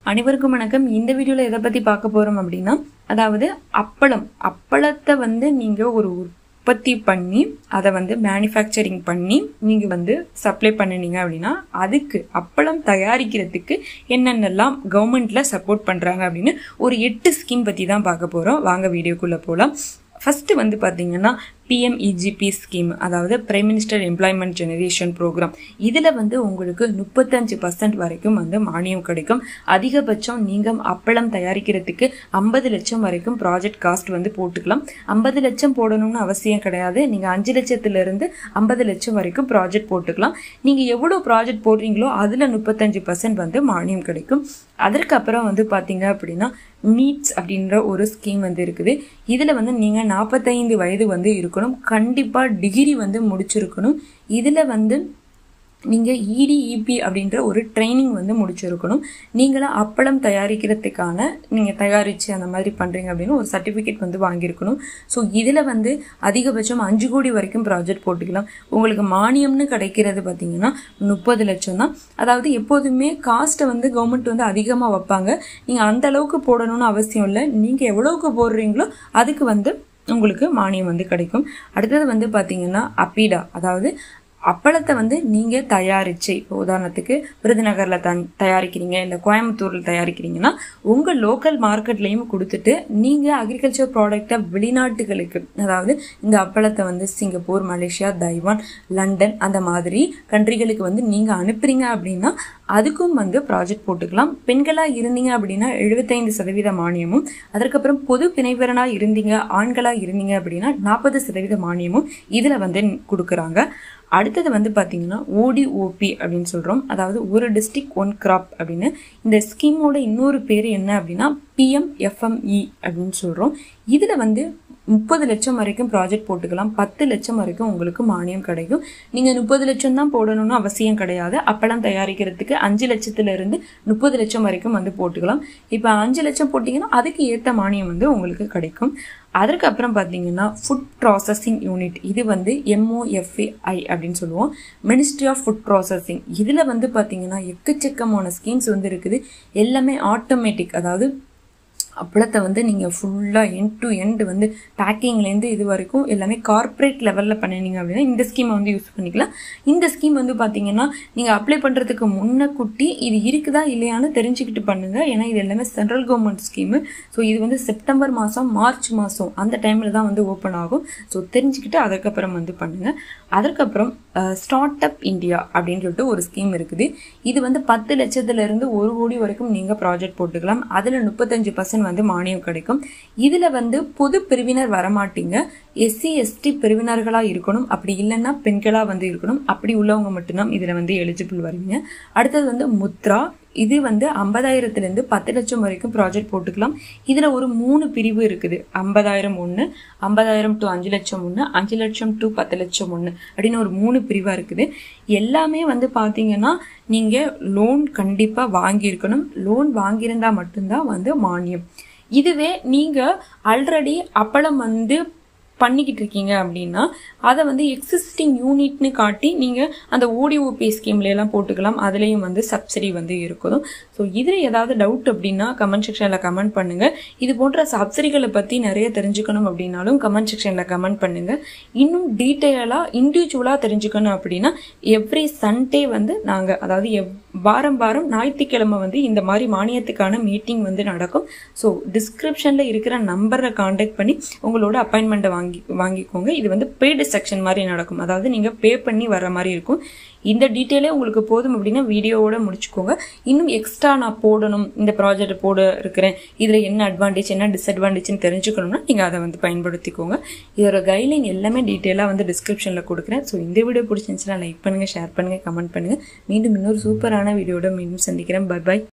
அனைவருக்கும் வணக்கம் இந்த வீடியோவில் எதை பற்றி பார்க்க போகிறோம் அப்படின்னா அதாவது அப்பளம் அப்பளத்தை வந்து நீங்கள் ஒரு உற்பத்தி பண்ணி அதை வந்து மேனுஃபேக்சரிங் பண்ணி நீங்கள் வந்து சப்ளை பண்ணினீங்க அப்படின்னா அதுக்கு அப்பளம் தயாரிக்கிறதுக்கு என்னென்னலாம் கவர்மெண்ட்டில் சப்போர்ட் பண்ணுறாங்க அப்படின்னு ஒரு எட்டு ஸ்கீம் பற்றி தான் பார்க்க போகிறோம் வாங்க வீடியோக்குள்ளே போகலாம் ஃபஸ்ட்டு வந்து பார்த்தீங்கன்னா பிஎம்இஜிபி ஸ்கீம் அதாவது prime minister employment generation programme இதில் வந்து உங்களுக்கு முப்பத்தஞ்சு பர்சன்ட் வரைக்கும் வந்து மானியம் கிடைக்கும் அதிகபட்சம் நீங்கள் அப்பளம் தயாரிக்கிறதுக்கு ஐம்பது லட்சம் வரைக்கும் ப்ராஜெக்ட் காஸ்ட் வந்து போட்டுக்கலாம் ஐம்பது லட்சம் போடணும்னு அவசியம் கிடையாது நீங்கள் அஞ்சு லட்சத்துலேருந்து ஐம்பது லட்சம் வரைக்கும் ப்ராஜெக்ட் போட்டுக்கலாம் நீங்கள் எவ்வளோ ப்ராஜெக்ட் போடுறீங்களோ அதில் முப்பத்தஞ்சு பர்சன்ட் வந்து மானியம் கிடைக்கும் அதற்கப்புறம் வந்து பார்த்தீங்க அப்படின்னா நீட்ஸ் அப்படின்ற ஒரு ஸ்கீம் வந்து இருக்குது இதில் வந்து நீங்கள் நாற்பத்தைந்து வயது வந்து இருக்கணும் கண்டிப்பாக டிகிரி வந்து முடிச்சிருக்கணும் இதில் வந்து நீங்கள் இடிஇபி அப்படின்ற ஒரு ட்ரைனிங் வந்து முடிச்சிருக்கணும் நீங்களாம் அப்பளம் தயாரிக்கிறதுக்கான நீங்கள் தயாரித்து அந்த மாதிரி பண்ணுறீங்க அப்படின்னு ஒரு சர்டிஃபிகேட் வந்து வாங்கியிருக்கணும் ஸோ இதில் வந்து அதிகபட்சம் அஞ்சு கோடி வரைக்கும் ப்ராஜெக்ட் போட்டுக்கலாம் உங்களுக்கு மானியம்னு கிடைக்கிறது பார்த்தீங்கன்னா முப்பது லட்சம் தான் அதாவது எப்போதுமே காஸ்ட்டை வந்து கவர்மெண்ட் வந்து அதிகமாக வைப்பாங்க நீங்கள் அந்த அளவுக்கு போடணும்னு அவசியம் இல்லை நீங்கள் எவ்வளவுக்கு போடுறீங்களோ அதுக்கு வந்து உங்களுக்கு மானியம் வந்து கிடைக்கும் அடுத்தது வந்து பார்த்தீங்கன்னா அப்பீடா அதாவது அப்பளத்தை வந்து நீங்கள் தயாரித்து இப்போ உதாரணத்துக்கு விருதுநகரில் தன் தயாரிக்கிறீங்க இல்லை கோயம்புத்தூரில் தயாரிக்கிறீங்கன்னா உங்கள் லோக்கல் மார்க்கெட்லேயும் கொடுத்துட்டு நீங்கள் அக்ரிகல்ச்சர் ப்ராடக்டை வெளிநாட்டுகளுக்கு அதாவது இந்த அப்பளத்தை வந்து சிங்கப்பூர் மலேசியா தைவான் லண்டன் அந்த மாதிரி கண்ட்ரிகளுக்கு வந்து நீங்கள் அனுப்புறீங்க அப்படின்னா அதுக்கும் வந்து ப்ராஜெக்ட் போட்டுக்கலாம் பெண்களாக இருந்தீங்க அப்படின்னா எழுபத்தைந்து சதவீத மானியமும் அதற்கப்புறம் பொது பிணைவரனாக இருந்தீங்க ஆண்களாக இருந்தீங்க அப்படின்னா நாற்பது சதவீத மானியமும் இதில் வந்து கொடுக்குறாங்க அடுத்தது வந்து பார்த்தீங்கன்னா ஓடிஓபி அப்படின்னு சொல்கிறோம் அதாவது ஒரு டிஸ்ட்ரிக்ட் ஒன் கிராப் அப்படின்னு இந்த ஸ்கீமோட இன்னொரு பேர் என்ன அப்படின்னா பிஎம்எஃப்எம்இ அப்படின்னு சொல்கிறோம் இதில் வந்து முப்பது லட்சம் வரைக்கும் ப்ராஜெக்ட் போட்டுக்கலாம் பத்து லட்சம் வரைக்கும் உங்களுக்கு மானியம் கிடைக்கும் நீங்கள் முப்பது லட்சம் தான் போடணும்னு அவசியம் கிடையாது அப்பளம் தயாரிக்கிறதுக்கு அஞ்சு லட்சத்துலேருந்து முப்பது லட்சம் வரைக்கும் வந்து போட்டுக்கலாம் இப்போ அஞ்சு லட்சம் போட்டிங்கன்னா அதுக்கு ஏற்ற மானியம் வந்து உங்களுக்கு கிடைக்கும் அதற்கப்புறம் பார்த்தீங்கன்னா ஃபுட் ப்ராசஸிங் யூனிட் இது வந்து எம்ஓஎஃப்ஏஐ அப்படின்னு சொல்லுவோம் மினிஸ்ட்ரி ஆஃப் ஃபுட் ப்ராசஸிங் இதில் வந்து பார்த்தீங்கன்னா எக்கச்சக்கமான ஸ்கீம்ஸ் வந்து இருக்குது எல்லாமே ஆட்டோமேட்டிக் அதாவது அப்பளத்தை வந்து நீங்கள் ஃபுல்லாக எண்ட் டு எண்ட் வந்து பேக்கிங்லேருந்து இது வரைக்கும் எல்லாமே கார்ப்பரேட் லெவலில் பண்ணினீங்க அப்படின்னா இந்த ஸ்கீமை வந்து யூஸ் பண்ணிக்கலாம் இந்த ஸ்கீம் வந்து பார்த்தீங்கன்னா நீங்கள் அப்ளை பண்ணுறதுக்கு முன்ன குட்டி இது இருக்குதா இல்லையான்னு தெரிஞ்சுக்கிட்டு பண்ணுங்கள் ஏன்னா இது எல்லாமே சென்ட்ரல் கவர்மெண்ட் ஸ்கீமு ஸோ இது வந்து செப்டம்பர் மாதம் மார்ச் மாதம் அந்த டைமில் தான் வந்து ஓப்பன் ஆகும் ஸோ தெரிஞ்சுக்கிட்டு அதுக்கப்புறம் வந்து பண்ணுங்கள் அதற்கப்புறம் ஸ்டார்ட் அப் இந்தியா அப்படின்னு சொல்லிட்டு ஒரு ஸ்கீம் இருக்குது இது வந்து பத்து லட்சத்துலேருந்து ஒரு கோடி வரைக்கும் நீங்கள் ப்ராஜெக்ட் போட்டுக்கலாம் அதில் முப்பத்தஞ்சு பர்சன்ட் வந்து மானியம் கிடைக்கும் இதில் வந்து பொது பிரிவினர் வரமாட்டீங்க எஸ்சி எஸ்டி பிரிவினர்களாக இருக்கணும் அப்படி இல்லைன்னா பெண்களாக வந்து இருக்கணும் அப்படி உள்ளவங்க மட்டும்தான் இதில் வந்து எலிஜிபிள் வருவீங்க அடுத்தது வந்து முத்ரா இது வந்து ஐம்பதாயிரத்துலேருந்து பத்து லட்சம் வரைக்கும் ப்ராஜெக்ட் போட்டுக்கலாம் இதில் ஒரு மூணு பிரிவு இருக்குது ஐம்பதாயிரம் ஒன்று ஐம்பதாயிரம் டு அஞ்சு லட்சம் ஒன்று அஞ்சு லட்சம் டு பத்து லட்சம் ஒன்று அப்படின்னு ஒரு மூணு பிரிவாக இருக்குது எல்லாமே வந்து பார்த்தீங்கன்னா நீங்கள் லோன் கண்டிப்பாக வாங்கியிருக்கணும் லோன் வாங்கியிருந்தால் மட்டும்தான் வந்து மானியம் இதுவே நீங்கள் ஆல்ரெடி அப்பளம் வந்து பண்ணிக்கிட்டு இருக்கீங்க அப்படின்னா அதை வந்து எக்ஸிஸ்டிங் யூனிட்னு காட்டி நீங்கள் அந்த ஓடிஓபி ஸ்கீம்லாம் போட்டுக்கலாம் அதுலேயும் வந்து சப்சிடி வந்து இருக்கும் ஸோ இதில் ஏதாவது டவுட் அப்படின்னா கமெண்ட் செக்ஷனில் கமெண்ட் பண்ணுங்கள் இது போன்ற சப்சிடிகளை பற்றி நிறைய தெரிஞ்சுக்கணும் அப்படின்னாலும் கமெண்ட் செக்ஷனில் கமெண்ட் பண்ணுங்கள் இன்னும் டீட்டெயிலாக இண்டிவிஜுவலாக தெரிஞ்சுக்கணும் அப்படின்னா எவ்ரி சண்டே வந்து நாங்கள் அதாவது எவ் வாரம் வாரம் ஞாயிற்றுக்கிழமை வந்து இந்த மாதிரி மானியத்துக்கான மீட்டிங் வந்து நடக்கும் ஸோ டிஸ்கிரிப்ஷனில் இருக்கிற நம்பரை காண்டாக்ட் பண்ணி உங்களோட அப்பாயின்மெண்ட்டை வாங்கி வாங்கிக்கோங்க இது வந்து பெய்டு செக்ஷன் மாதிரி நடக்கும் அதாவது நீங்கள் பே பண்ணி வர மாதிரி இருக்கும் இந்த டீட்டெயிலே உங்களுக்கு போதும் அப்படின்னா வீடியோவோட முடிச்சுக்கோங்க இன்னும் எக்ஸ்ட்ரா நான் போடணும் இந்த ப்ராஜெக்ட் போட இருக்கிறேன் இதில் என்ன அட்வான்டேஜ் என்ன டிஸ்அட்வான்டேஜ்னு தெரிஞ்சுக்கணும்னா நீங்கள் அதை வந்து பயன்படுத்திக்கோங்க இதோட கைட்லைன் எல்லாமே டீட்டெயிலாக வந்து டிஸ்கிரிப்ஷனில் கொடுக்குறேன் ஸோ இந்த வீடியோ பிடிச்சிருந்துச்சுன்னா லைக் பண்ணுங்கள் ஷேர் பண்ணுங்கள் கமெண்ட் பண்ணுங்கள் மீண்டும் இன்னொரு சூப்பரான வீடியோட மீண்டும் சந்திக்கிறேன் பை பாய்